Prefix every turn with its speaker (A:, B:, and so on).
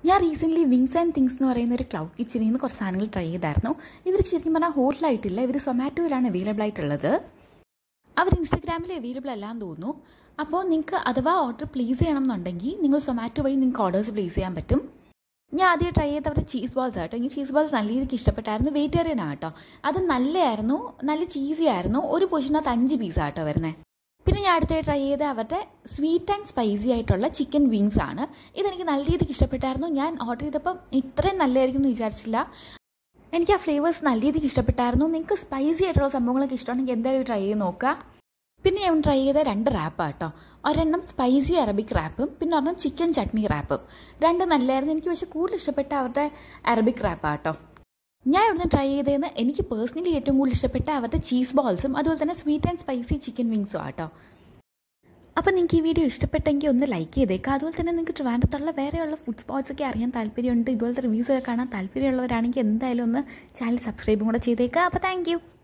A: ഞാൻ recently wings and things എന്ന് പറയുന്ന ഒരു ക്ലൗഡ് കിച്ചണിൽ നിന്ന് കുറച്ച് സാധനങ്ങൾ ട്രൈ ചെയ്തായിരുന്നു ഇവർക്ക് ശരിക്കും പറഞ്ഞാൽ ഹോട്ടലായിട്ടില്ല ഇവർ സൊമാറ്റോയിലാണ് അവൈലബിൾ ആയിട്ടുള്ളത് അവർ ഇൻസ്റ്റഗ്രാമിൽ അവൈലബിൾ അല്ലാന്ന് തോന്നുന്നു അപ്പോൾ നിങ്ങൾക്ക് അഥവാ ഓർഡർ പ്ലേസ് ചെയ്യണം എന്നുണ്ടെങ്കിൽ നിങ്ങൾ സൊമാറ്റോ വഴി നിങ്ങൾക്ക് ഓർഡേഴ്സ് പ്ലേസ് ചെയ്യാൻ പറ്റും ഞാൻ ആദ്യം ട്രൈ ചെയ്ത അവരുടെ ചീസ് ബോൾസ് ആട്ടോ എനിക്ക് ചീസ് ബോൾസ് നല്ല രീതിക്ക് ഇഷ്ടപ്പെട്ടായിരുന്നു വെജിറ്റേറിയൻ ആട്ടോ അത് നല്ലതായിരുന്നു നല്ല ചീസി ആയിരുന്നു ഒരു പൊസിഷനകത്ത് അഞ്ച് പീസാട്ടോ വരുന്നത് പിന്നെ ഞാൻ അടുത്തായി ട്രൈ ചെയ്ത അവരുടെ സ്വീറ്റ് ആൻഡ് സ്പൈസി ആയിട്ടുള്ള ചിക്കൻ വിങ്സ് ആണ് ഇതെനിക്ക് നല്ല രീതിക്ക് ഇഷ്ടപ്പെട്ടായിരുന്നു ഞാൻ ഓർഡർ ചെയ്തപ്പം ഇത്രയും നല്ലതായിരിക്കും എന്ന് വിചാരിച്ചില്ല എനിക്ക് ആ ഫ്ലേവേഴ്സ് നല്ല രീതിക്ക് ഇഷ്ടപ്പെട്ടായിരുന്നു നിങ്ങൾക്ക് സ്പൈസി ആയിട്ടുള്ള സംഭവങ്ങളൊക്കെ ഇഷ്ടമാണെങ്കിൽ എന്തായാലും ട്രൈ ചെയ്ത് നോക്കുക പിന്നെ ഞാൻ ട്രൈ ചെയ്ത രണ്ട് റാപ്പ് കേട്ടോ ഒരെണ്ണം സ്പൈസി അറബിക് റാപ്പും പിന്നെ ഒരെണ്ണം ചിക്കൻ ചട്നി റാപ്പും രണ്ട് നല്ലതായിരുന്നു എനിക്ക് പക്ഷേ കൂടുതൽ ഇഷ്ടപ്പെട്ട അവരുടെ അറബിക് റാപ്പാട്ടോ ഞാൻ ഇവിടുന്ന് ട്രൈ ചെയ്തതെന്ന് എനിക്ക് പേഴ്സണലി ഏറ്റവും കൂടുതൽ ഇഷ്ടപ്പെട്ട അവരുടെ ചീസ് ബോൾസും അതുപോലെ തന്നെ സ്വീറ്റ് ആൻഡ് സ്പൈസി ചിക്കൻ വിങ്സും ആട്ടോ അപ്പോൾ നിങ്ങൾക്ക് ഈ വീഡിയോ ഇഷ്ടപ്പെട്ടെങ്കിൽ ഒന്ന് ലൈക്ക് ചെയ്തേക്കാം അതുപോലെ തന്നെ നിങ്ങൾക്ക് ട്രിവാൻഡ്രത്തുള്ള വേറെയുള്ള ഫുഡ് സ്പോട്സ് ഒക്കെ അറിയാൻ താല്പര്യമുണ്ട് ഇതുപോലത്തെ റിവ്യൂസ് ഒക്കെ കാണാൻ താല്പര്യമുള്ളവരാണെങ്കിൽ എന്തായാലും ഒന്ന് ചാനൽ സബ്സ്ക്രൈബും കൂടെ ചെയ്തേക്കാം അപ്പോൾ താങ്ക്